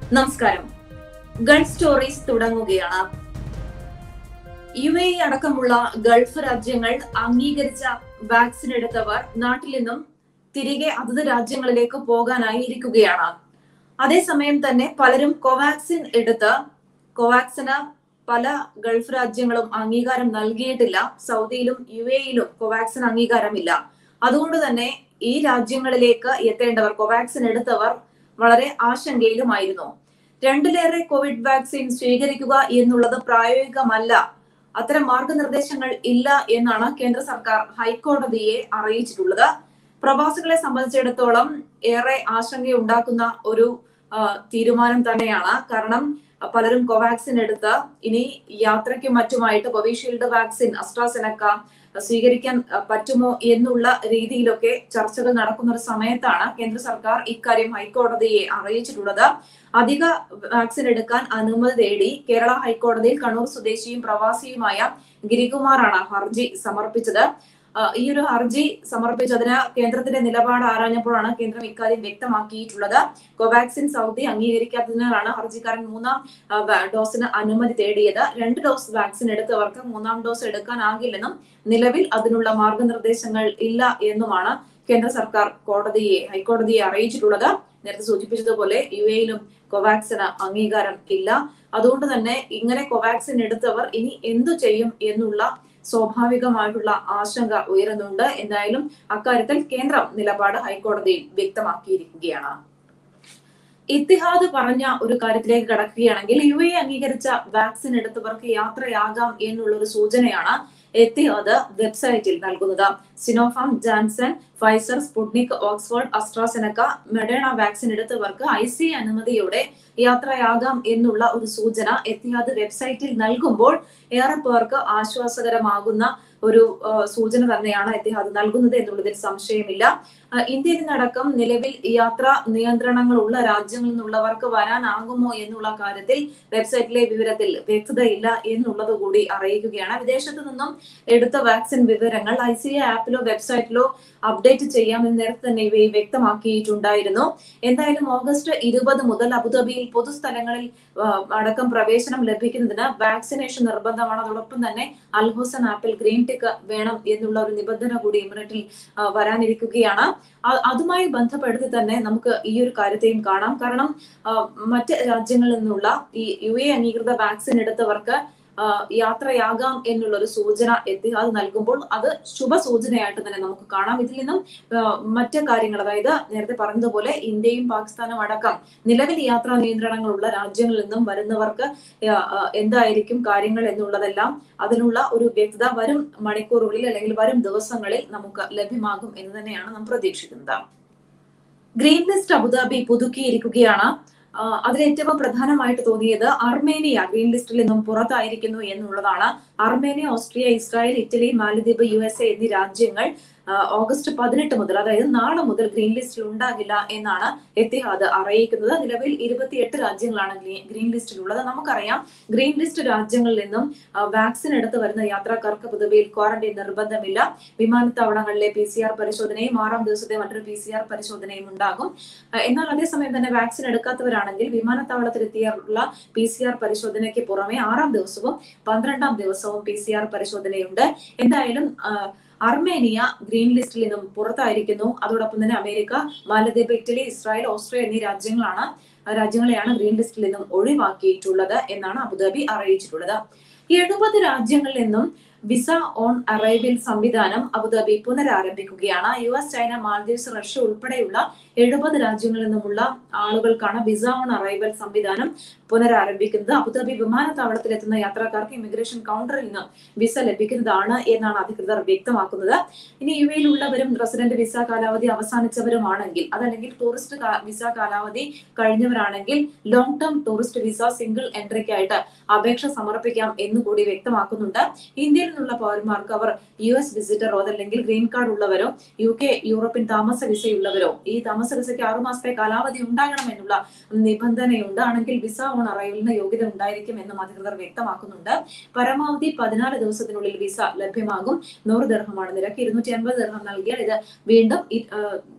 നമസ്കാരം gulf stories തുടങ്ങുകയാണ് U A അടക്കമുള്ള ഗൾഫ് രാജ്യങ്ങൾ അംഗീകരിച്ച വാക്സിൻ എടുത്തവർ നാട്ടിൽ നിന്നും തിരികെ അതത് രാജ്യങ്ങളിലേക്ക് പോകാനായി ഇരിക്കുകയാണ് അതേസമയം തന്നെ പലരും കോവാക്സിൻ എടുത്ത് കോവാക്സിന് പല ഗൾഫ് രാജ്യങ്ങളും അംഗീകാരം നൽകിയിട്ടില്ല സൗദിയിലും യു എയിലും കോവാക്സിൻ അംഗീകാരമില്ല അതുകൊണ്ട് തന്നെ ഈ രാജ്യങ്ങളിലേക്ക് എത്തേണ്ടവർ കോവാക്സിൻ എടുത്തവർ വളരെ ആശങ്കയിലുമായിരുന്നു രണ്ടിലേറെ കോവിഡ് വാക്സിൻ സ്വീകരിക്കുക എന്നുള്ളത് പ്രായോഗികമല്ല അത്തരം മാർഗനിർദ്ദേശങ്ങൾ ഇല്ല എന്നാണ് കേന്ദ്ര സർക്കാർ ഹൈക്കോടതിയെ അറിയിച്ചിട്ടുള്ളത് പ്രവാസികളെ സംബന്ധിച്ചിടത്തോളം ഏറെ ആശങ്കയുണ്ടാക്കുന്ന ഒരു ആ, തീരുമാനം തന്നെയാണ് കാരണം പലരും കോവാക്സിൻ എടുത്ത് ഇനി യാത്രയ്ക്കും മറ്റുമായിട്ട് കോവിഷീൽഡ് വാക്സിൻ അസ്ട്രാസെനക്ക സ്വീകരിക്കാൻ അഹ്, പറ്റുമോ എന്നുള്ള രീതിയിലൊക്കെ ചർച്ചകൾ നടക്കുന്ന ഒരു സമയത്താണ് കേന്ദ്ര സർക്കാർ ഇക്കാര്യം ഹൈക്കോടതിയെ അറിയിച്ചിട്ടുള്ളത് അധിക വാക്സിൻ എടുക്കാൻ അനുമതി തേടി കേരള ഹൈക്കോടതിയിൽ കണ്ണൂർ സ്വദേശിയും പ്രവാസിയുമായ ഗിരികുമാറാണ് ഹർജി സമർപ്പിച്ചത് അഹ്, ഈ ഒരു ഹർജി സമർപ്പിച്ചതിന് കേന്ദ്രത്തിന്റെ നിലപാട് ആരാഞ്ഞപ്പോഴാണ് കേന്ദ്രം ഇക്കാര്യം വ്യക്തമാക്കിയിട്ടുള്ളത് കോവാക്സിൻ സൗദി അംഗീകരിക്കാത്തതിനാലാണ് ഹർജിക്കാരൻ മൂന്നാം അഹ്, വാ- ഡോസിന് അനുമതി തേടിയത് രണ്ട് ഡോസ് വാക്സിൻ എടുത്തവർക്ക് മൂന്നാം ഡോസ് എടുക്കാനാകില്ലെന്നും നിലവിൽ അതിനുള്ള മാർഗനിർദ്ദേശങ്ങൾ ഇല്ല എന്നുമാണ് കേന്ദ്ര സർക്കാർ കോടതിയെ ഹൈക്കോടതിയെ അറിയിച്ചിട്ടുള്ളത് നേരത്തെ സൂചിപ്പിച്ചതുപോലെ യു എയിലും കോവാക്സിന് അംഗീകാരം ഇല്ല അതുകൊണ്ട് തന്നെ ഇങ്ങനെ കോവാക്സിൻ എടുത്തവർ ഇനി എന്തു ചെയ്യും എന്നുള്ള സ്വാഭാവികമായിട്ടുള്ള ആശങ്ക ഉയരുന്നുണ്ട് എന്തായാലും അക്കാര്യത്തിൽ കേന്ദ്രം നിലപാട് ഹൈക്കോടതിയിൽ വ്യക്തമാക്കിയിരിക്കുകയാണ് ഇത്തിഹാദ് പറഞ്ഞ ഒരു കാര്യത്തിലേക്ക് കടക്കുകയാണെങ്കിൽ യു എ അംഗീകരിച്ച വാക്സിൻ എടുത്തവർക്ക് യാത്രയാകാം എന്നുള്ള ഒരു സൂചനയാണ് എത്തിഹാദ് വെബ്സൈറ്റിൽ നൽകുന്നത് Sinopharm Janssen Pfizer Sputnik Oxford AstraZeneca Moderna vaccine എടുത്തവർക്ക് ഐ സി അനുമതിയോടെ യാത്രയാകാം എന്നുള്ള ഒരു സൂചന എത്തിഹാദ് വെബ്സൈറ്റിൽ നൽകുമ്പോൾ ഏറെ പേർക്ക് ആശ്വാസകരമാകുന്ന ഒരു ആ, സൂചന തന്നെയാണ് എത്തിഹാദ് നൽകുന്നത് എന്നുള്ളതിൽ സംശയമില്ല ആ, ഇന്ത്യയിൽ നിന്നടക്കം നിലവിൽ യാത്രാ നിയന്ത്രണങ്ങൾ ഉള്ള രാജ്യങ്ങളിൽ നിന്നുള്ളവർക്ക് വരാനാകുമോ എന്നുള്ള കാര്യത്തിൽ വെബ്സൈറ്റിലെ വിവരത്തിൽ വ്യക്തതയില്ല എന്നുള്ളത് കൂടി അറിയിക്കുകയാണ് വിദേശത്തു നിന്നും എടുത്ത വാക്സിൻ വിവരങ്ങൾ ഐ സി എ ആപ്പിലോ വെബ്സൈറ്റിലോ അപ്ഡേറ്റ് ചെയ്യാമെന്ന് നേരത്തെ തന്നെ ഇവയെ വ്യക്തമാക്കിയിട്ടുണ്ടായിരുന്നു എന്തായാലും ഓഗസ്റ്റ് ഇരുപത് മുതൽ അബുദാബിയിൽ പൊതുസ്ഥലങ്ങളിൽ ആ, അടക്കം പ്രവേശനം ലഭിക്കുന്നതിന് വാക്സിനേഷൻ നിർബന്ധമാണ് അതോടൊപ്പം തന്നെ അൽഹോസൻ ആപ്പിൽ ഗ്രീൻ ടിക്ക് വേണം എന്നുള്ള ഒരു നിബന്ധന കൂടി എമിറേറ്റിൽ ആ, വരാനിരിക്കുകയാണ് അ- അതുമായി ബന്ധപ്പെടുത്തി തന്നെ നമുക്ക് ഈ ഒരു കാര്യത്തെയും കാണാം കാരണം ആ, മറ്റ് രാജ്യങ്ങളിൽ നിന്നുള്ള ഈ യു എ അംഗീകൃത വാക്സിൻ എടുത്തവർക്ക് ആ, യാത്രയാകാം എന്നുള്ള ഒരു സൂചന എത്തിഹാദ് നൽകുമ്പോൾ അത് ശുഭ സൂചനയായിട്ട് തന്നെ നമുക്ക് കാണാം ഇതിൽ നിന്നും ആ, മറ്റ് കാര്യങ്ങൾ അതായത് നേരത്തെ പറഞ്ഞതുപോലെ ഇന്ത്യയും പാകിസ്ഥാനും അടക്കം നിലവിൽ യാത്രാ നിയന്ത്രണങ്ങളുള്ള രാജ്യങ്ങളിൽ നിന്നും വരുന്നവർക്ക് ആ, ആ, എന്തായിരിക്കും കാര്യങ്ങൾ എന്നുള്ളതെല്ലാം അതിനുള്ള ഒരു വ്യക്തത വരും മണിക്കൂറുകളിൽ അല്ലെങ്കിൽ വരും ദിവസങ്ങളിൽ നമുക്ക് ലഭ്യമാകും എന്ന് തന്നെയാണ് നാം പ്രതീക്ഷിക്കുന്നത് ഗ്രീൻ ലിസ്റ്റ് അബുദാബി പുതുക്കിയിരിക്കുകയാണ് ആ, അതിൽ ഏറ്റവും പ്രധാനമായിട്ട് തോന്നിയത് അർമേനിയ ഗ്രീൻ ലിസ്റ്റിൽ നിന്നും പുറത്തായിരിക്കുന്നു എന്നുള്ളതാണ് അർമേനിയ ഓസ്ട്രിയ ഇസ്രായേൽ ഇറ്റലി മാലദ്വീപ് യു എസ് എ എന്നീ രാജ്യങ്ങൾ ആ, ഓഗസ്റ്റ് പതിനെട്ട് മുതൽ അതായത് നാളെ മുതൽ ഗ്രീൻ ലിസ്റ്റിൽ ഉണ്ടാകില്ല എന്നാണ് എത്തിഹാദ് അറിയിക്കുന്നത് നിലവിൽ ഇരുപത്തിയെട്ട് രാജ്യങ്ങളാണ് ഗ്രീ- ഗ്രീൻ ലിസ്റ്റിലുള്ളത് നമുക്കറിയാം ഗ്രീൻ ലിസ്റ്റ് രാജ്യങ്ങളിൽ നിന്നും ആ, വാക്സിൻ എടുത്ത് വരുന്ന യാത്രക്കാർക്ക് പൊതുവെയിൽ ക്വാറന്റൈൻ നിർബന്ധമില്ല വിമാനത്താവളങ്ങളിലെ പി സി ആർ പരിശോധനയും ആറാം ദിവസത്തെ മറ്റൊരു പി സി ആർ പരിശോധനയും ഉണ്ടാകും ആ, എന്നാൽ അതേസമയം തന്നെ വാക്സിൻ എടുക്കാത്തവരാണെങ്കിൽ വിമാനത്താവളത്തിലെത്തിയുള്ള പി സി ആർ പരിശോധനയ്ക്ക് പുറമെ ആറാം ദിവസവും പന്ത്രണ്ടാം ദിവസവും പി സി ആർ പരിശോധനയുണ്ട് എന്തായാലും ആ, അർമേനിയ ഗ്രീൻ ലിസ്റ്റിൽ നിന്നും പുറത്തായിരിക്കുന്നു അതോടൊപ്പം തന്നെ അമേരിക്ക മാലദ്വീപ് ഇറ്റലി ഇസ്രായേൽ ഓസ്ട്രിയ എന്നീ രാജ്യങ്ങളാണ് ആ രാജ്യങ്ങളെയാണ് ഗ്രീൻ ലിസ്റ്റിൽ നിന്നും ഒഴിവാക്കിയിട്ടുള്ളത് എന്നാണ് അബുദാബി അറിയിച്ചിട്ടുള്ളത് എഴുപത് രാജ്യങ്ങളിൽ നിന്നും വിസ ഓൺ അറൈവൽ സംവിധാനം അബുദാബി പുനരാരംഭിക്കുകയാണ് U S China Maldives Russia ഉൾപ്പെടെയുള്ള എഴുപത് രാജ്യങ്ങളിൽ നിന്നുമുള്ള ആളുകൾക്കാണ് വിസ ഓൺ അറൈവൽ സംവിധാനം പുനരാരംഭിക്കുന്നത് അബുദാബി വിമാനത്താവളത്തിൽ എത്തുന്ന യാത്രക്കാർക്ക് ഇമിഗ്രേഷൻ കൗണ്ടറിൽ നിന്ന് വിസ ലഭിക്കുന്നതാണ് എന്നാണ് അധികൃതർ വ്യക്തമാക്കുന്നത് ഇനി യു എയിലുള്ളവരും റെസിഡന്റ് വിസ കാലാവധി അവസാനിച്ചവരുമാണെങ്കിൽ അതല്ലെങ്കിൽ ടൂറിസ്റ്റ് കാ- വിസ കാലാവധി കഴിഞ്ഞവരാണെങ്കിൽ long term tourist visa single എൻട്രിക്കായിട്ട് അപേക്ഷ സമർപ്പിക്കാം എന്ന് കൂടി വ്യക്തമാക്കുന്നുണ്ട് ഇന്ത്യയിൽ നിന്നുള്ള പൗരന്മാർക്ക് അവർ യു എസ് വിസിറ്ററോ അതല്ലെങ്കിൽ ഗ്രീൻ കാർഡ് ഉള്ളവരോ യു കെ യൂറോപ്യൻ താമസ വിസയുള്ളവരോ ഈ താമസ വിസയ്ക്ക് ആറുമാസത്തെ കാലാവധി ഉണ്ടാകണം എന്നുള്ള നിബന്ധനയുണ്ട് ആണെങ്കിൽ വിസ ഓൺ അറൈവലിന് യോഗ്യത ഉണ്ടായിരിക്കും എന്നും അധികൃതർ വ്യക്തമാക്കുന്നുണ്ട് പരമാവധി പതിനാല് ദിവസത്തിനുള്ളിൽ വിസ ലഭ്യമാകും നൂറ് ദർഹമാണ് നിരക്ക് ഇരുന്നൂറ്റി അൻപത് ദർഹം നൽകിയാൽ ഇത് വീണ്ടും ഇ- ആ,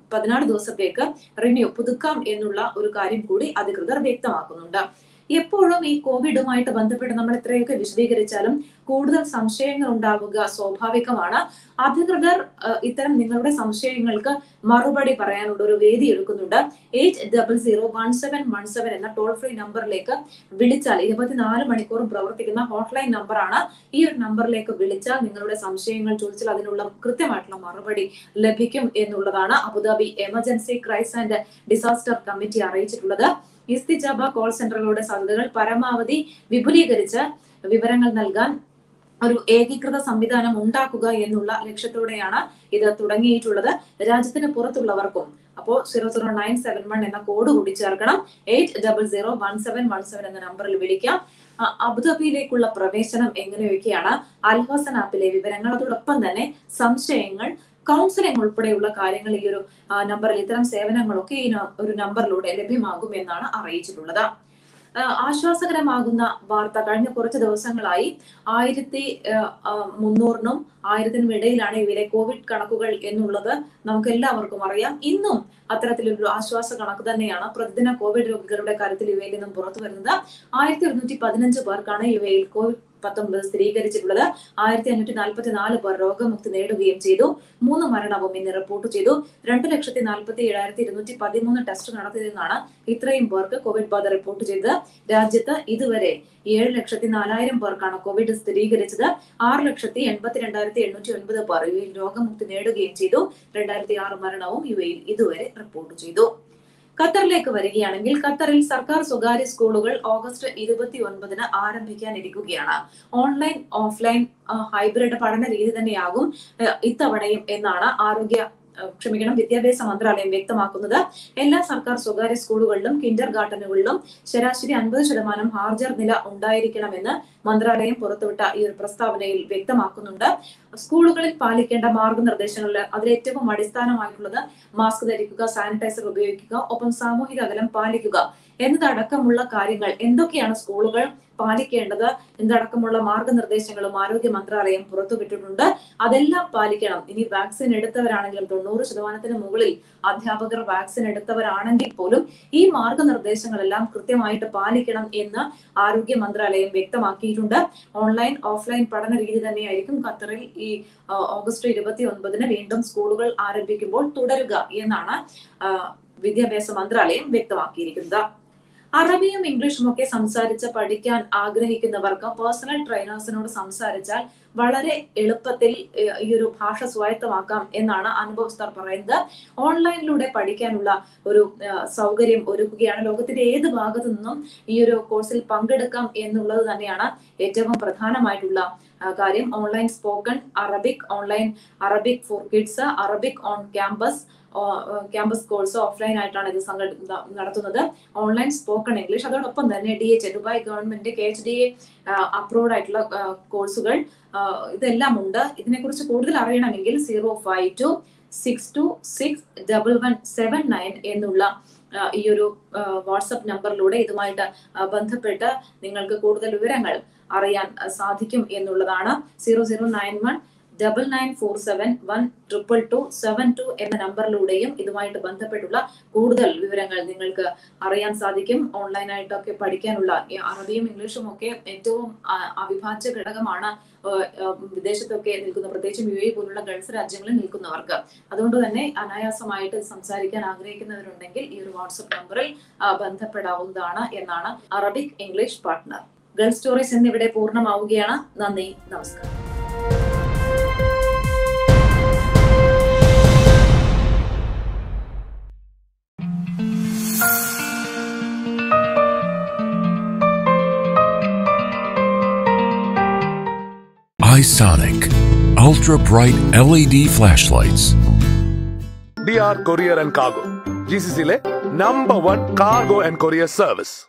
പതിനാല് ദിവസത്തേക്ക് റിന്യൂ പുതുക്കാം എന്നുള്ള ഒരു കാര്യം കൂടി അധികൃതർ വ്യക്തമാക്കുന്നുണ്ട് എപ്പോഴും ഈ കോവിഡുമായിട്ട് ബന്ധപ്പെട്ട് നമ്മൾ എത്രയൊക്കെ വിശദീകരിച്ചാലും കൂടുതൽ സംശയങ്ങൾ ഉണ്ടാവുക സ്വാഭാവികമാണ് അധികൃതർ അഹ്, ഇത്തരം നിങ്ങളുടെ സംശയങ്ങൾക്ക് മറുപടി പറയാനുള്ള ഒരു വേദി എടുക്കുന്നുണ്ട് eight double zero one seven one seven എന്ന ടോൾ ഫ്രീ നമ്പറിലേക്ക് വിളിച്ചാൽ ഇരുപത്തിനാല് മണിക്കൂറും പ്രവർത്തിക്കുന്ന ഹോട്ട്ലൈൻ നമ്പറാണ് ഈ ഒരു നമ്പറിലേക്ക് വിളിച്ചാൽ നിങ്ങളുടെ സംശയങ്ങൾ ചോദിച്ചാൽ അതിനുള്ള കൃത്യമായിട്ടുള്ള മറുപടി ലഭിക്കും എന്നുള്ളതാണ് Abu Dhabi emergency crisis and disaster committee അറിയിച്ചിട്ടുള്ളത് ഇസ്തിജാബ കോൾ സെന്ററുകളുടെ സാധ്യതകൾ പരമാവധി വിപുലീകരിച്ച് വിവരങ്ങൾ നൽകാൻ ഒരു ഏകീകൃത സംവിധാനം ഉണ്ടാക്കുക എന്നുള്ള ലക്ഷ്യത്തോടെയാണ് ഇത് തുടങ്ങിയിട്ടുള്ളത് രാജ്യത്തിന് പുറത്തുള്ളവർക്കും അപ്പോ zero zero nine seven one എന്ന കോഡ് കൂടി ചേർക്കണം eight double zero one seven one seven എന്ന നമ്പറിൽ വിളിക്കാം ആ, അബുദാബിയിലേക്കുള്ള പ്രവേശനം എങ്ങനെയൊക്കെയാണ് അൽഹസൻ ആപ്പിലെ വിവരങ്ങൾ അതോടൊപ്പം തന്നെ സംശയങ്ങൾ കൗൺസിലിംഗ് ഉൾപ്പെടെയുള്ള കാര്യങ്ങൾ ഈ ഒരു ആ, നമ്പറിൽ ഇത്തരം സേവനങ്ങളൊക്കെ ഈ ന- ഒരു നമ്പറിലൂടെ ലഭ്യമാകും എന്നാണ് അറിയിച്ചിട്ടുള്ളത് ആ, ആശ്വാസകരമാകുന്ന വാർത്ത കഴിഞ്ഞ കുറച്ച് ദിവസങ്ങളായി ആയിരത്തി മുന്നൂറിനും ആയിരത്തിനും ഇടയിലാണ് ഇവരെ കോവിഡ് കണക്കുകൾ എന്നുള്ളത് നമുക്ക് എല്ലാവർക്കും അറിയാം ഇന്നും അത്തരത്തിലൊരു ആശ്വാസ കണക്ക് തന്നെയാണ് പ്രതിദിന കോവിഡ് രോഗികളുടെ കാര്യത്തിൽ ഇവയിൽ നിന്നും പുറത്തു വരുന്നത് ആയിരത്തി ഒരുന്നൂറ്റി പതിനഞ്ച് പേർക്കാണ് ഇവയിൽ കോവിഡ് പത്തൊമ്പത് സ്ഥിരീകരിച്ചിട്ടുള്ളത് ആയിരത്തി അഞ്ഞൂറ്റി നാൽപ്പത്തി നാല് പേർ രോഗമുക്തി നേടുകയും ചെയ്തു മൂന്ന് മരണവും ഇന്ന് റിപ്പോർട്ട് ചെയ്തു രണ്ട് ലക്ഷത്തി നാൽപ്പത്തി ഏഴായിരത്തി ഇരുന്നൂറ്റി പതിമൂന്ന് ടെസ്റ്റ് നടത്തിയതെന്നാണ് ഇത്രയും പേർക്ക് കോവിഡ് ബാധ റിപ്പോർട്ട് ചെയ്തത് രാജ്യത്ത് ഇതുവരെ ഏഴ് ലക്ഷത്തി നാലായിരം പേർക്കാണ് കോവിഡ് സ്ഥിരീകരിച്ചത് ആറ് ലക്ഷത്തി എൺപത്തി രണ്ടായിരത്തി എണ്ണൂറ്റി ഒൻപത് പേർ ഇവയിൽ രോഗമുക്തി നേടുകയും ചെയ്തു രണ്ടായിരത്തി ആറ് മരണവും ഇവയിൽ ഇതുവരെ റിപ്പോർട്ട് ചെയ്തു ഖത്തറിലേക്ക് വരികയാണെങ്കിൽ ഖത്തറിൽ സർക്കാർ സ്വകാര്യ സ്കൂളുകൾ ഓഗസ്റ്റ് ഇരുപത്തി ഒൻപതിന് ആരംഭിക്കാനിരിക്കുകയാണ് ഓൺലൈൻ ഓഫ്ലൈൻ ആ, ഹൈബ്രിഡ് പഠന രീതി തന്നെയാകും ആ, ഇത്തവണയും എന്നാണ് ആരോഗ്യ ആ, ക്ഷമിക്കണം വിദ്യാഭ്യാസ മന്ത്രാലയം വ്യക്തമാക്കുന്നത് എല്ലാ സർക്കാർ സ്വകാര്യ സ്കൂളുകളിലും കിൻഡർ ഗാർഡനുകളിലും ശരാശരി അൻപത് ശതമാനം ഹാർജർ നില ഉണ്ടായിരിക്കണമെന്ന് മന്ത്രാലയം പുറത്തുവിട്ട ഈ ഒരു പ്രസ്താവനയിൽ വ്യക്തമാക്കുന്നുണ്ട് സ്കൂളുകളിൽ പാലിക്കേണ്ട മാർഗനിർദ്ദേശങ്ങളിൽ അതിൽ ഏറ്റവും അടിസ്ഥാനമായിട്ടുള്ളത് മാസ്ക് ധരിക്കുക സാനിറ്റൈസർ ഉപയോഗിക്കുക ഒപ്പം സാമൂഹിക അകലം പാലിക്കുക എന്നതടക്കമുള്ള കാര്യങ്ങൾ എന്തൊക്കെയാണ് സ്കൂളുകൾ പാലിക്കേണ്ടത് എന്നതടക്കമുള്ള മാർഗനിർദ്ദേശങ്ങളും ആരോഗ്യ മന്ത്രാലയം പുറത്തുവിട്ടിട്ടുണ്ട് അതെല്ലാം പാലിക്കണം ഇനി വാക്സിൻ എടുത്തവരാണെങ്കിലും തൊണ്ണൂറ് ശതമാനത്തിന് മുകളിൽ അധ്യാപകർ വാക്സിൻ എടുത്തവരാണെങ്കിൽ പോലും ഈ മാർഗനിർദ്ദേശങ്ങളെല്ലാം കൃത്യമായിട്ട് പാലിക്കണം എന്ന് ആരോഗ്യ മന്ത്രാലയം വ്യക്തമാക്കിയിട്ടുണ്ട് ഓൺലൈൻ ഓഫ്ലൈൻ പഠന രീതി തന്നെയായിരിക്കും ഖത്തറിൽ ഈ ആ, ഓഗസ്റ്റ് ഇരുപത്തി ഒൻപതിന് വീണ്ടും സ്കൂളുകൾ ആരംഭിക്കുമ്പോൾ തുടരുക എന്നാണ് ആ, വിദ്യാഭ്യാസ മന്ത്രാലയം വ്യക്തമാക്കിയിരിക്കുന്നത് അറബിയും ഇംഗ്ലീഷും ഒക്കെ സംസാരിച്ച് പഠിക്കാൻ ആഗ്രഹിക്കുന്നവർക്ക് പേഴ്സണൽ ട്രെയിനേഴ്സിനോട് സംസാരിച്ചാൽ വളരെ എളുപ്പത്തിൽ ഏഹ്, ഈ ഒരു ഭാഷ സ്വായത്തമാക്കാം എന്നാണ് അനുഭവസ്ഥർ പറയുന്നത് ഓൺലൈനിലൂടെ പഠിക്കാനുള്ള ഒരു ഏഹ്, സൗകര്യം ഒരുക്കുകയാണ് ലോകത്തിന്റെ ഏത് ഭാഗത്തു നിന്നും ഈ ഒരു കോഴ്സിൽ പങ്കെടുക്കാം എന്നുള്ളത് തന്നെയാണ് ഏറ്റവും പ്രധാനമായിട്ടുള്ള ആ, കാര്യം online spoken Arabic online Arabic for kids Arabic on campus campus course offline ആയിട്ടാണ് ഇത് സംഘ ന- നടത്തുന്നത് ഓൺലൈൻ സ്പോക്കൺ ഇംഗ്ലീഷ് അതോടൊപ്പം തന്നെ D H Dubai government K H D A approved ആയിട്ടുള്ള ആ, കോഴ്സുകൾ ആ, ഇതെല്ലാം ഉണ്ട് ഇതിനെക്കുറിച്ച് കൂടുതൽ അറിയണമെങ്കിൽ zero five two six two six double one seven nine എന്നുള്ള ആ, ഈ ഒരു വാട്സപ്പ് നമ്പറിലൂടെ ഇതുമായിട്ട് ആ, ബന്ധപ്പെട്ട് നിങ്ങൾക്ക് കൂടുതൽ വിവരങ്ങൾ അറിയാൻ ആ, സാധിക്കും എന്നുള്ളതാണ് zero zero nine one double nine four seven one triple two seven two എന്ന നമ്പറിലൂടെയും ഇതുമായിട്ട് ബന്ധപ്പെട്ടുള്ള കൂടുതൽ വിവരങ്ങൾ നിങ്ങൾക്ക് അറിയാൻ സാധിക്കും ഓൺലൈനായിട്ടൊക്കെ പഠിക്കാനുള്ള ഈ അറബിയും ഇംഗ്ലീഷും ഒക്കെ ഏറ്റവും ആ, അവിഭാജ്യ ഘടകമാണ് ആ, ആ, വിദേശത്തൊക്കെ നിൽക്കുന്ന പ്രത്യേകിച്ചും യു എ പോലുള്ള ഗൾഫ് രാജ്യങ്ങളിൽ നിൽക്കുന്നവർക്ക് അതുകൊണ്ട് തന്നെ അനായാസമായിട്ട് സംസാരിക്കാൻ ആഗ്രഹിക്കുന്നവരുണ്ടെങ്കിൽ ഈ ഒരു വാട്സപ്പ് നമ്പറിൽ ആ, ബന്ധപ്പെടാവുന്നതാണ് എന്നാണ് Arabic English partner gulf stories എന്നിവിടെ പൂർണ്ണമാവുകയാണ് നന്ദി നമസ്കാരം iSonic ultra bright LED flashlights. DR Courier and Cargo. GCC le number one cargo and courier service.